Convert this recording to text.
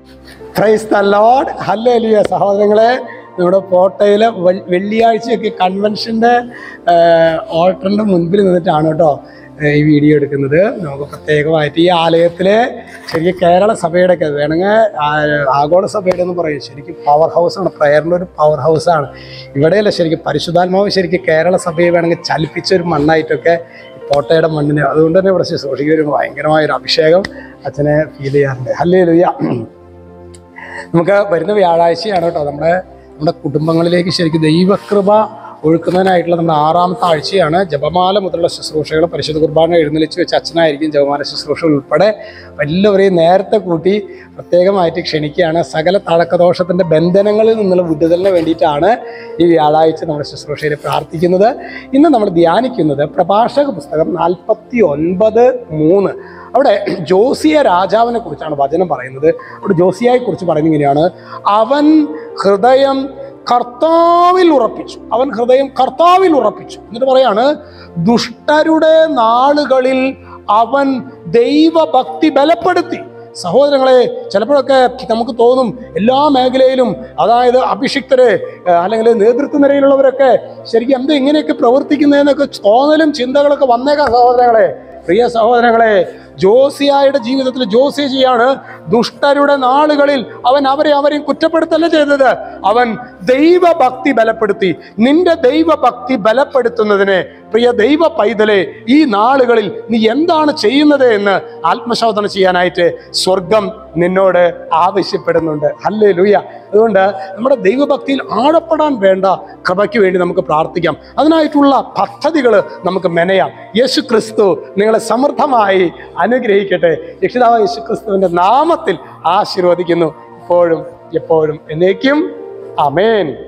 praise the load hallelujah സഹോദരങ്ങളെ നമ്മുടെ കോട്ടയിലെ വെ- വെള്ളിയാഴ്ചയൊക്കെ കൺവെൻഷൻ്റെ ഓൾട്ടറിൻ്റെ മുൻപിൽ നിന്നിട്ടാണ് കേട്ടോ ഏഹ് ഈ വീഡിയോ എടുക്കുന്നത് നമുക്ക് പ്രത്യേകമായിട്ട് ഈ ആലയത്തിലെ ശരിക്കും കേരള സഭയുടെ ഒക്കെ വേണമെങ്കിൽ ആ- ആഗോള സഭയുടെ എന്ന് പറയും ശരിക്കും പവർ ഹൗസാണ് പ്രയറിൻ്റെ ഒരു പവർ ഹൗസാണ് ഇവിടെയല്ല ശരിക്കും പരിശുദ്ധാത്മാവ് ശരിക്കും കേരള സഭയെ വേണമെങ്കിൽ ചലിപ്പിച്ച ഒരു മണ്ണായിട്ടൊക്കെ ഈ കോട്ടയുടെ മണ്ണിനെ അതുകൊണ്ട് തന്നെ ഇവിടെ ശുശ്രൂഷിക്കുന്ന ഒരു ഭയങ്കരമായ ഒരു അഭിഷേകം അച്ഛനെ ഫീൽ ചെയ്യാറുണ്ട് ഹല്ലേ ലുയ്യ നമുക്ക് വരുന്ന വ്യാഴാഴ്ചയാണ് കേട്ടോ നമ്മുടെ നമ്മുടെ കുടുംബങ്ങളിലേക്ക് ശരിക്കും ദൈവകൃപ ഒഴുക്കുന്നതിനായിട്ടുള്ള നമ്മുടെ ആറാമത്തെ ആഴ്ചയാണ് ജപമാല മുതലുള്ള ശുശ്രൂഷകൾ പരിശുദ്ധ കുർബാന എഴുന്നള്ളിച്ച് വെച്ച അച്ഛനായിരിക്കും ജപമാല ശുശ്രൂഷകൾ ഉൾപ്പെടെ എല്ലാവരെയും നേരത്തെ കൂട്ടി പ്രത്യേകമായിട്ട് ക്ഷണിക്കുകയാണ് സകല തഴക്കദോഷത്തിൻ്റെ ബന്ധനങ്ങളിൽ നിന്നുള്ള വിടുതലിന് വേണ്ടിയിട്ടാണ് ഈ വ്യാഴാഴ്ച നമ്മുടെ ശുശ്രൂഷയിൽ പ്രാർത്ഥിക്കുന്നത് ഇന്ന് നമ്മൾ ധ്യാനിക്കുന്നത് പ്രഭാഷക പുസ്തകം നാൽപ്പത്തി ഒൻപത് മൂന്ന് അവിടെ ജോസിയ രാജാവിനെ കുറിച്ചാണ് വചനം പറയുന്നത് അവിടെ ജോസിയയെ കുറിച്ച് പറയുന്നത് ഇങ്ങനെയാണ് അവൻ ഹൃദയം കർത്താവിൽ ഉറപ്പിച്ചു അവൻ ഹൃദയം കർത്താവിൽ ഉറപ്പിച്ചു എന്നിട്ട് പറയാണ് ദുഷ്ടരുടെ നാളുകളിൽ അവൻ ദൈവഭക്തി ബലപ്പെടുത്തി സഹോദരങ്ങളെ ചിലപ്പോഴൊക്കെ നമുക്ക് തോന്നും എല്ലാ മേഖലയിലും അതായത് അഭിഷിക്തര് ഏഹ് അല്ലെങ്കിൽ നേതൃത്വ നിരയിലുള്ളവരൊക്കെ ശരിക്കും എന്താ ഇങ്ങനെയൊക്കെ പ്രവർത്തിക്കുന്നതെന്നൊക്കെ തോന്നലും ചിന്തകളൊക്കെ വന്നേക്കാം സഹോദരങ്ങളെ പ്രിയ സഹോദരങ്ങളെ ജോസിയായുടെ ജീവിതത്തിൽ ജോസിയ ചെയ്യാണ് ദുഷ്ടരുടെ നാളുകളിൽ അവൻ അവരെ അവരെയും കുറ്റപ്പെടുത്തല്ല ചെയ്തത് അവൻ ദൈവഭക്തി ബലപ്പെടുത്തി നിന്റെ ദൈവഭക്തി ബലപ്പെടുത്തുന്നതിന് പ്രിയ ദൈവ പൈതലെ ഈ നാളുകളിൽ നീ എന്താണ് ചെയ്യുന്നത് എന്ന് ആത്മശോധന ചെയ്യാനായിട്ട് സ്വർഗം നിന്നോട് ആവശ്യപ്പെടുന്നുണ്ട് അല്ലേ ലൂയ അതുകൊണ്ട് നമ്മുടെ ദൈവഭക്തിയിൽ ആഴപ്പെടാൻ വേണ്ട കൃപയ്ക്ക് വേണ്ടി നമുക്ക് പ്രാർത്ഥിക്കാം അതിനായിട്ടുള്ള പദ്ധതികൾ നമുക്ക് മെനയാം യേശു ക്രിസ്തു നിങ്ങളെ സമൃദ്ധമായി അനുഗ്രഹിക്കട്ടെ രക്ഷിതാവ് യേശു ക്രിസ്തുവിന്റെ നാമത്തിൽ ആശീർവദിക്കുന്നു ഇപ്പോഴും എപ്പോഴും എന്നേക്കും അമേൻ